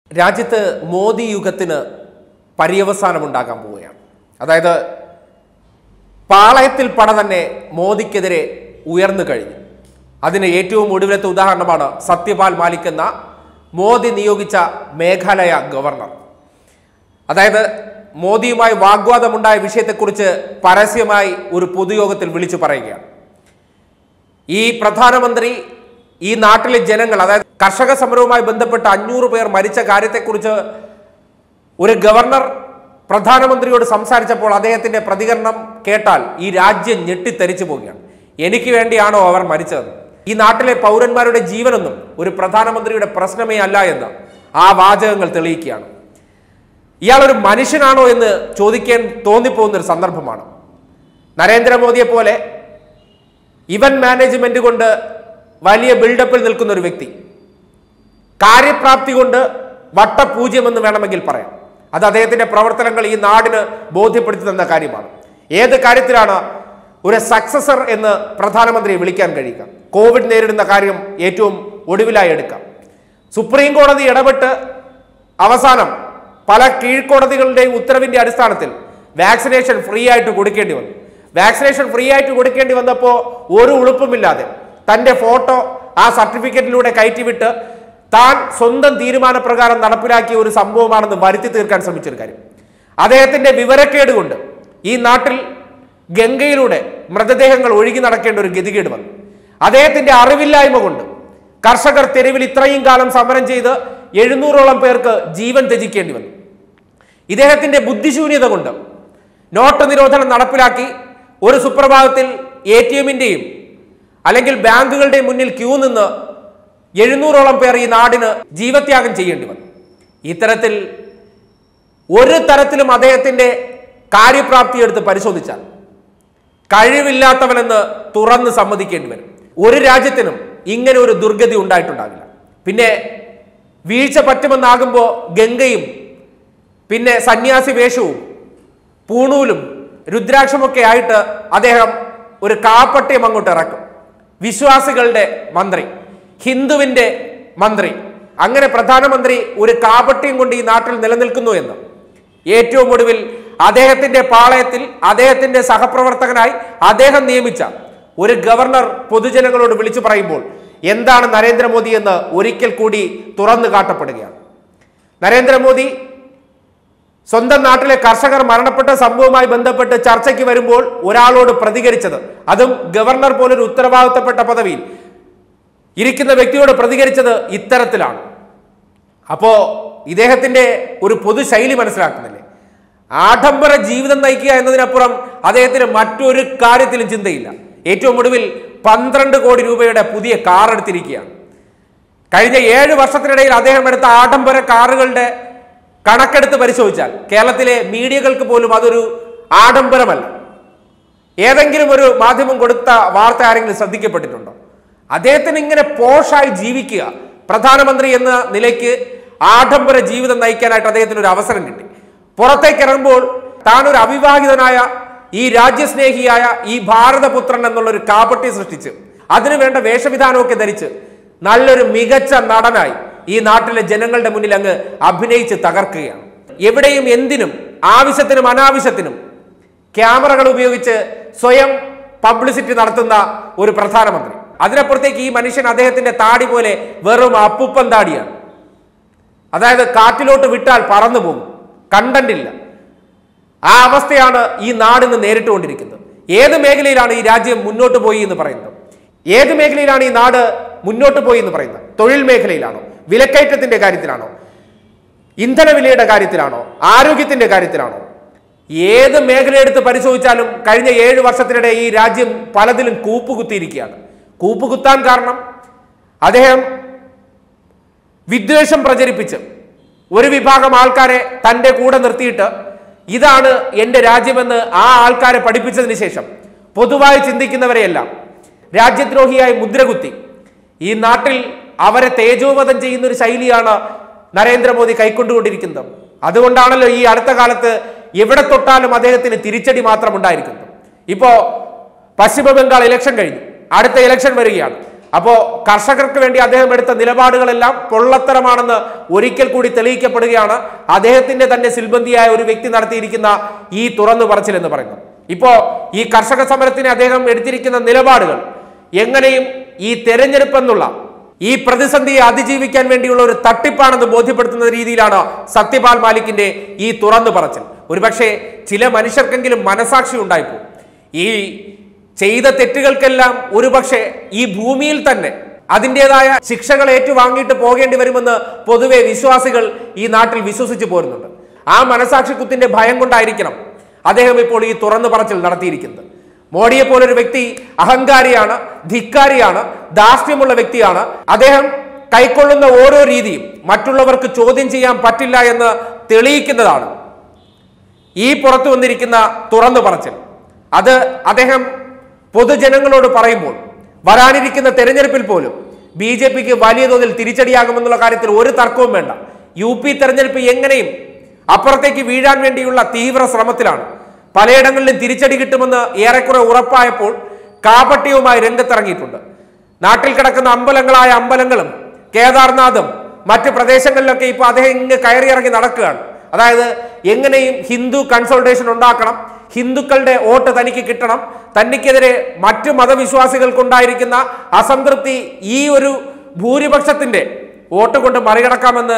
രാജ്യത്ത് മോദി യുഗത്തിന് പര്യവസാനമുണ്ടാകാൻ പോവുകയാണ് അതായത് പാളയത്തിൽ പട തന്നെ മോദിക്കെതിരെ ഉയർന്നു കഴിഞ്ഞു അതിന് ഏറ്റവും ഒടുവിലത്തെ ഉദാഹരണമാണ് സത്യപാൽ മാലിക് എന്ന മോദി നിയോഗിച്ച മേഘാലയ ഗവർണർ അതായത് മോദിയുമായി വാഗ്വാദമുണ്ടായ വിഷയത്തെക്കുറിച്ച് പരസ്യമായി ഒരു പൊതുയോഗത്തിൽ വിളിച്ചു പറയുകയാണ് ഈ പ്രധാനമന്ത്രി ഈ നാട്ടിലെ ജനങ്ങൾ അതായത് കർഷക സമരവുമായി ബന്ധപ്പെട്ട് അഞ്ഞൂറ് പേർ മരിച്ച കാര്യത്തെക്കുറിച്ച് ഒരു ഗവർണർ പ്രധാനമന്ത്രിയോട് സംസാരിച്ചപ്പോൾ അദ്ദേഹത്തിന്റെ പ്രതികരണം കേട്ടാൽ ഈ രാജ്യം ഞെട്ടിത്തെറിച്ചു പോവുകയാണ് എനിക്ക് വേണ്ടിയാണോ അവർ മരിച്ചത് ഈ നാട്ടിലെ പൗരന്മാരുടെ ജീവനൊന്നും ഒരു പ്രധാനമന്ത്രിയുടെ പ്രശ്നമേ അല്ല എന്ന് ആ വാചകങ്ങൾ തെളിയിക്കുകയാണ് ഇയാൾ ഒരു മനുഷ്യനാണോ എന്ന് ചോദിക്കാൻ തോന്നിപ്പോകുന്ന ഒരു സന്ദർഭമാണ് നരേന്ദ്രമോദിയെ പോലെ ഇവന്റ് മാനേജ്മെന്റ് കൊണ്ട് വലിയ ബിൽഡപ്പിൽ നിൽക്കുന്ന ഒരു വ്യക്തി കാര്യപ്രാപ്തി കൊണ്ട് വട്ടപൂജ്യമെന്ന് വേണമെങ്കിൽ പറയാം അത് അദ്ദേഹത്തിന്റെ പ്രവർത്തനങ്ങൾ ഈ നാടിന് ബോധ്യപ്പെടുത്തി തന്ന കാര്യമാണ് ഏത് കാര്യത്തിലാണ് ഒരു സക്സസർ എന്ന് പ്രധാനമന്ത്രിയെ വിളിക്കാൻ കഴിയുക കോവിഡ് നേരിടുന്ന കാര്യം ഏറ്റവും ഒടുവിലായി എടുക്കാം സുപ്രീം കോടതി ഇടപെട്ട് അവസാനം പല കീഴ്ക്കോടതികളുടെയും ഉത്തരവിന്റെ അടിസ്ഥാനത്തിൽ വാക്സിനേഷൻ ഫ്രീ ആയിട്ട് കൊടുക്കേണ്ടി വന്നു വാക്സിനേഷൻ ഫ്രീ ആയിട്ട് കൊടുക്കേണ്ടി വന്നപ്പോൾ ഒരു ഉളുപ്പുമില്ലാതെ തന്റെ ഫോട്ടോ ആ സർട്ടിഫിക്കറ്റിലൂടെ കയറ്റിവിട്ട് താൻ സ്വന്തം തീരുമാനപ്രകാരം നടപ്പിലാക്കിയ ഒരു സംഭവമാണെന്ന് വരുത്തി തീർക്കാൻ ശ്രമിച്ചൊരു കാര്യം അദ്ദേഹത്തിന്റെ വിവരക്കേട് കൊണ്ട് ഈ നാട്ടിൽ ഗംഗയിലൂടെ മൃതദേഹങ്ങൾ ഒഴുകി നടക്കേണ്ട ഒരു ഗതികേട് വന്നു അദ്ദേഹത്തിന്റെ അറിവില്ലായ്മ കൊണ്ട് കർഷകർ തെരുവിൽ ഇത്രയും കാലം സമരം ചെയ്ത് എഴുന്നൂറോളം പേർക്ക് ജീവൻ ത്യജിക്കേണ്ടി വന്നു ഇദ്ദേഹത്തിന്റെ ബുദ്ധിശൂന്യത കൊണ്ട് നോട്ട് നിരോധനം നടപ്പിലാക്കി ഒരു സുപ്രഭാതത്തിൽ എ ടി എമ്മിന്റെയും അല്ലെങ്കിൽ ബാങ്കുകളുടെയും മുന്നിൽ ക്യൂ നിന്ന് എഴുന്നൂറോളം പേർ ഈ നാടിന് ജീവത്യാഗം ചെയ്യേണ്ടി വന്നു ഇത്തരത്തിൽ ഒരു തരത്തിലും അദ്ദേഹത്തിന്റെ കാര്യപ്രാപ്തി എടുത്ത് പരിശോധിച്ചാൽ കഴിവില്ലാത്തവനെന്ന് തുറന്ന് സമ്മതിക്കേണ്ടി വരും ഒരു രാജ്യത്തിനും ഇങ്ങനെ ഒരു ദുർഗതി ഉണ്ടായിട്ടുണ്ടാകില്ല പിന്നെ വീഴ്ച പറ്റുമെന്നാകുമ്പോൾ ഗംഗയും പിന്നെ സന്യാസി വേഷവും പൂണൂലും രുദ്രാക്ഷമൊക്കെ ആയിട്ട് അദ്ദേഹം ഒരു കാപ്പട്ടയം അങ്ങോട്ട് ഇറക്കും വിശ്വാസികളുടെ മന്ത്രി ഹിന്ദുവിന്റെ മന്ത്രി അങ്ങനെ പ്രധാനമന്ത്രി ഒരു കാപട്യം കൊണ്ട് ഈ നാട്ടിൽ നിലനിൽക്കുന്നു എന്ന് ഏറ്റവും ഒടുവിൽ അദ്ദേഹത്തിന്റെ പാളയത്തിൽ അദ്ദേഹത്തിന്റെ സഹപ്രവർത്തകനായി അദ്ദേഹം നിയമിച്ച ഒരു ഗവർണർ പൊതുജനങ്ങളോട് വിളിച്ചു പറയുമ്പോൾ എന്താണ് നരേന്ദ്രമോദി എന്ന് ഒരിക്കൽ കൂടി തുറന്നു കാട്ടപ്പെടുകയാണ് നരേന്ദ്രമോദി സ്വന്തം നാട്ടിലെ കർഷകർ മരണപ്പെട്ട സംഭവവുമായി ബന്ധപ്പെട്ട് ചർച്ചയ്ക്ക് വരുമ്പോൾ ഒരാളോട് പ്രതികരിച്ചത് അതും ഗവർണർ പോലൊരു ഉത്തരവാദിത്തപ്പെട്ട പദവിയിൽ ഇരിക്കുന്ന വ്യക്തിയോട് പ്രതികരിച്ചത് ഇത്തരത്തിലാണ് അപ്പോ ഇദ്ദേഹത്തിന്റെ ഒരു പൊതുശൈലി മനസ്സിലാക്കുന്നില്ലേ ആഡംബര ജീവിതം നയിക്കുക എന്നതിനപ്പുറം അദ്ദേഹത്തിന് മറ്റൊരു കാര്യത്തിലും ചിന്തയില്ല ഏറ്റവും ഒടുവിൽ പന്ത്രണ്ട് കോടി രൂപയുടെ പുതിയ കാർ എടുത്തിരിക്കുകയാണ് കഴിഞ്ഞ ഏഴ് വർഷത്തിനിടയിൽ അദ്ദേഹം എടുത്ത ആഡംബര കാറുകളുടെ കണക്കെടുത്ത് പരിശോധിച്ചാൽ കേരളത്തിലെ മീഡിയകൾക്ക് പോലും അതൊരു ആഡംബരമല്ല ഏതെങ്കിലും ഒരു മാധ്യമം കൊടുത്ത വാർത്ത ആരെങ്കിലും ശ്രദ്ധിക്കപ്പെട്ടിട്ടുണ്ടോ അദ്ദേഹത്തിന് ഇങ്ങനെ പോഷായി ജീവിക്കുക പ്രധാനമന്ത്രി എന്ന നിലയ്ക്ക് ആഡംബര ജീവിതം നയിക്കാനായിട്ട് അദ്ദേഹത്തിന് ഒരു അവസരം കിട്ടി പുറത്തേക്ക് ഇറങ്ങുമ്പോൾ താൻ ഒരു അവിവാഹിതനായ ഈ രാജ്യസ്നേഹിയായ ഈ ഭാരതപുത്രൻ എന്നുള്ള ഒരു കാപട്ടി സൃഷ്ടിച്ച് അതിനു വേണ്ട വേഷവിധാനമൊക്കെ ധരിച്ച് നല്ലൊരു മികച്ച നടനായി ഈ നാട്ടിലെ ജനങ്ങളുടെ മുന്നിൽ അങ്ങ് അഭിനയിച്ച് തകർക്കുകയാണ് എവിടെയും എന്തിനും ആവശ്യത്തിനും അനാവശ്യത്തിനും ക്യാമറകൾ ഉപയോഗിച്ച് സ്വയം പബ്ലിസിറ്റി നടത്തുന്ന ഒരു പ്രധാനമന്ത്രി അതിനപ്പുറത്തേക്ക് ഈ മനുഷ്യൻ അദ്ദേഹത്തിന്റെ താടി പോലെ വെറും അപ്പുപ്പൻ താടിയാണ് അതായത് കാറ്റിലോട്ട് വിട്ടാൽ പറന്നു പോകും കണ്ടന്റ് ഇല്ല ആ അവസ്ഥയാണ് ഈ നാടിന്ന് നേരിട്ടുകൊണ്ടിരിക്കുന്നത് ഏത് മേഖലയിലാണ് ഈ രാജ്യം മുന്നോട്ട് പോയി എന്ന് പറയുന്നത് ഏത് മേഖലയിലാണ് ഈ നാട് മുന്നോട്ട് പോയി എന്ന് പറയുന്നത് തൊഴിൽ മേഖലയിലാണോ വിലക്കയറ്റത്തിന്റെ കാര്യത്തിലാണോ ഇന്ധനവിലയുടെ കാര്യത്തിലാണോ ആരോഗ്യത്തിന്റെ കാര്യത്തിലാണോ ഏത് മേഖല എടുത്ത് പരിശോധിച്ചാലും കഴിഞ്ഞ ഏഴ് വർഷത്തിനിടെ ഈ രാജ്യം പലതിലും കൂപ്പുകുത്തിയിരിക്കുകയാണ് കൂപ്പുകുത്താൻ കാരണം അദ്ദേഹം വിദ്വേഷം പ്രചരിപ്പിച്ച് ഒരു വിഭാഗം ആൾക്കാരെ തൻ്റെ കൂടെ നിർത്തിയിട്ട് ഇതാണ് എൻ്റെ രാജ്യമെന്ന് ആ ആൾക്കാരെ പഠിപ്പിച്ചതിന് ശേഷം പൊതുവായി ചിന്തിക്കുന്നവരെയെല്ലാം രാജ്യദ്രോഹിയായി മുദ്രകുത്തി ഈ നാട്ടിൽ അവരെ തേജോവധം ചെയ്യുന്ന ഒരു ശൈലിയാണ് നരേന്ദ്രമോദി കൈക്കൊണ്ടുകൊണ്ടിരിക്കുന്നത് അതുകൊണ്ടാണല്ലോ ഈ അടുത്ത കാലത്ത് എവിടെ തൊട്ടാലും അദ്ദേഹത്തിന് തിരിച്ചടി മാത്രം ഉണ്ടായിരിക്കുന്നത് ഇപ്പോ പശ്ചിമ ബംഗാൾ ഇലക്ഷൻ കഴിഞ്ഞു അടുത്ത ഇലക്ഷൻ വരികയാണ് അപ്പോ കർഷകർക്ക് വേണ്ടി അദ്ദേഹം എടുത്ത നിലപാടുകളെല്ലാം പൊള്ളത്തരമാണെന്ന് ഒരിക്കൽ കൂടി തെളിയിക്കപ്പെടുകയാണ് അദ്ദേഹത്തിന്റെ തന്നെ സിൽബന്ധിയായ ഒരു വ്യക്തി നടത്തിയിരിക്കുന്ന ഈ തുറന്നു പറച്ചിൽ എന്ന് പറയുന്നത് ഇപ്പോ ഈ കർഷക സമരത്തിന് അദ്ദേഹം എടുത്തിരിക്കുന്ന നിലപാടുകൾ എങ്ങനെയും ഈ തെരഞ്ഞെടുപ്പ് എന്നുള്ള ഈ പ്രതിസന്ധിയെ അതിജീവിക്കാൻ വേണ്ടിയുള്ള ഒരു തട്ടിപ്പാണെന്ന് ബോധ്യപ്പെടുത്തുന്ന രീതിയിലാണ് സത്യപാൽ മാലിക്കിന്റെ ഈ തുറന്നു പറച്ചിൽ ഒരുപക്ഷെ ചില മനുഷ്യർക്കെങ്കിലും മനസാക്ഷി ഉണ്ടായിപ്പോകും ഈ ചെയ്ത തെറ്റുകൾക്കെല്ലാം ഒരുപക്ഷെ ഈ ഭൂമിയിൽ തന്നെ അതിൻ്റെതായ ശിക്ഷകൾ ഏറ്റുവാങ്ങിയിട്ട് പോകേണ്ടി വരുമെന്ന് പൊതുവെ വിശ്വാസികൾ ഈ നാട്ടിൽ വിശ്വസിച്ചു പോരുന്നുണ്ട് ആ മനസാക്ഷി കുത്തിന്റെ ഭയം കൊണ്ടായിരിക്കണം അദ്ദേഹം ഇപ്പോൾ ഈ തുറന്നു പറച്ചിൽ നടത്തിയിരിക്കുന്നത് മോഡിയെ പോലൊരു വ്യക്തി അഹങ്കാരിയാണ് ധിക്കാരിയാണ് ധാർഷ്ട്യമുള്ള വ്യക്തിയാണ് അദ്ദേഹം കൈക്കൊള്ളുന്ന ഓരോ രീതിയും മറ്റുള്ളവർക്ക് ചോദ്യം ചെയ്യാൻ പറ്റില്ല എന്ന് തെളിയിക്കുന്നതാണ് ഈ പുറത്തു വന്നിരിക്കുന്ന തുറന്നു പറച്ചിൽ അത് അദ്ദേഹം പൊതുജനങ്ങളോട് പറയുമ്പോൾ വരാനിരിക്കുന്ന തെരഞ്ഞെടുപ്പിൽ പോലും ബി ജെ പിക്ക് വലിയ തോതിൽ തിരിച്ചടിയാകുമെന്നുള്ള കാര്യത്തിൽ ഒരു തർക്കവും വേണ്ട യു പി തെരഞ്ഞെടുപ്പ് എങ്ങനെയും അപ്പുറത്തേക്ക് വീഴാൻ വേണ്ടിയുള്ള തീവ്ര ശ്രമത്തിലാണ് പലയിടങ്ങളിലും തിരിച്ചടി കിട്ടുമെന്ന് ഏറെക്കുറെ ഉറപ്പായപ്പോൾ കാപട്യവുമായി രംഗത്തിറങ്ങിയിട്ടുണ്ട് നാട്ടിൽ കിടക്കുന്ന അമ്പലങ്ങളായ അമ്പലങ്ങളും കേദാർനാഥും മറ്റ് പ്രദേശങ്ങളിലൊക്കെ ഇപ്പോൾ അദ്ദേഹം ഇങ്ങ് കയറിയിറങ്ങി നടക്കുകയാണ് അതായത് എങ്ങനെയും ഹിന്ദു കൺസൾട്ടേഷൻ ഉണ്ടാക്കണം ഹിന്ദുക്കളുടെ വോട്ട് തനിക്ക് കിട്ടണം തനിക്കെതിരെ മറ്റു മതവിശ്വാസികൾക്കുണ്ടായിരിക്കുന്ന അസംതൃപ്തി ഈ ഒരു ഭൂരിപക്ഷത്തിന്റെ വോട്ട് കൊണ്ട് മറികടക്കാമെന്ന്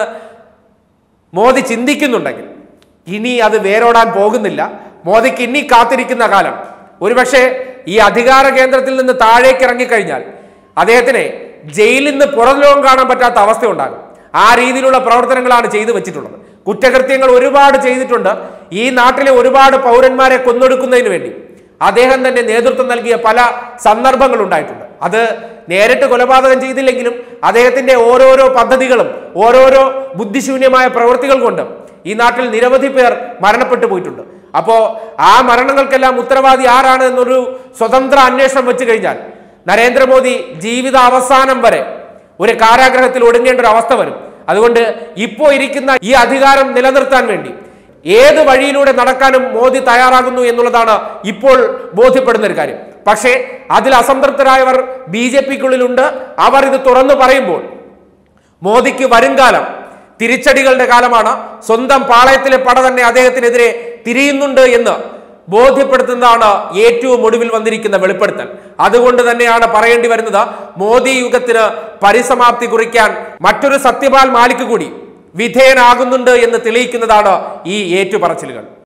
മോദി ചിന്തിക്കുന്നുണ്ടെങ്കിൽ ഇനി അത് വേരോടാൻ പോകുന്നില്ല മോദിക്ക് ഇനി കാത്തിരിക്കുന്ന കാലം ഒരുപക്ഷെ ഈ അധികാര കേന്ദ്രത്തിൽ നിന്ന് താഴേക്ക് ഇറങ്ങിക്കഴിഞ്ഞാൽ അദ്ദേഹത്തിന് ജയിലിൽ നിന്ന് പുറം ലോകം കാണാൻ പറ്റാത്ത അവസ്ഥ ഉണ്ടാകും ആ രീതിയിലുള്ള പ്രവർത്തനങ്ങളാണ് ചെയ്തു വെച്ചിട്ടുള്ളത് കുറ്റകൃത്യങ്ങൾ ഒരുപാട് ചെയ്തിട്ടുണ്ട് ഈ നാട്ടിലെ ഒരുപാട് പൗരന്മാരെ കൊന്നൊടുക്കുന്നതിന് വേണ്ടി അദ്ദേഹം തന്നെ നേതൃത്വം നൽകിയ പല സന്ദർഭങ്ങൾ ഉണ്ടായിട്ടുണ്ട് അത് നേരിട്ട് കൊലപാതകം ചെയ്തില്ലെങ്കിലും അദ്ദേഹത്തിന്റെ ഓരോരോ പദ്ധതികളും ഓരോരോ ബുദ്ധിശൂന്യമായ പ്രവൃത്തികൾ കൊണ്ട് ഈ നാട്ടിൽ നിരവധി പേർ മരണപ്പെട്ടു പോയിട്ടുണ്ട് അപ്പോ ആ മരണങ്ങൾക്കെല്ലാം ഉത്തരവാദി ആരാണ് എന്നൊരു സ്വതന്ത്ര അന്വേഷണം വെച്ച് കഴിഞ്ഞാൽ നരേന്ദ്രമോദി ജീവിത അവസാനം വരെ ഒരു കാരാഗ്രഹത്തിൽ ഒടുങ്ങേണ്ട ഒരു അവസ്ഥ വരും അതുകൊണ്ട് ഇപ്പോൾ ഇരിക്കുന്ന ഈ അധികാരം നിലനിർത്താൻ വേണ്ടി ഏത് വഴിയിലൂടെ നടക്കാനും മോദി തയ്യാറാകുന്നു എന്നുള്ളതാണ് ഇപ്പോൾ ബോധ്യപ്പെടുന്ന ഒരു കാര്യം പക്ഷേ അതിൽ അസംതൃപ്തരായവർ ബി ജെ പിക്കുള്ളിലുണ്ട് അവർ ഇത് തുറന്നു പറയുമ്പോൾ മോദിക്ക് വരുംകാലം തിരിച്ചടികളുടെ കാലമാണ് സ്വന്തം പാളയത്തിലെ പട തന്നെ അദ്ദേഹത്തിനെതിരെ തിരിയുന്നുണ്ട് എന്ന് ബോധ്യപ്പെടുത്തുന്നതാണ് ഏറ്റവും ഒടുവിൽ വന്നിരിക്കുന്ന വെളിപ്പെടുത്തൽ അതുകൊണ്ട് തന്നെയാണ് പറയേണ്ടി വരുന്നത് മോദി യുഗത്തിന് പരിസമാപ്തി കുറിക്കാൻ മറ്റൊരു സത്യപാൽ മാലിക് കൂടി വിധേയനാകുന്നുണ്ട് എന്ന് തെളിയിക്കുന്നതാണ് ഈ ഏറ്റുപറച്ചിലുകൾ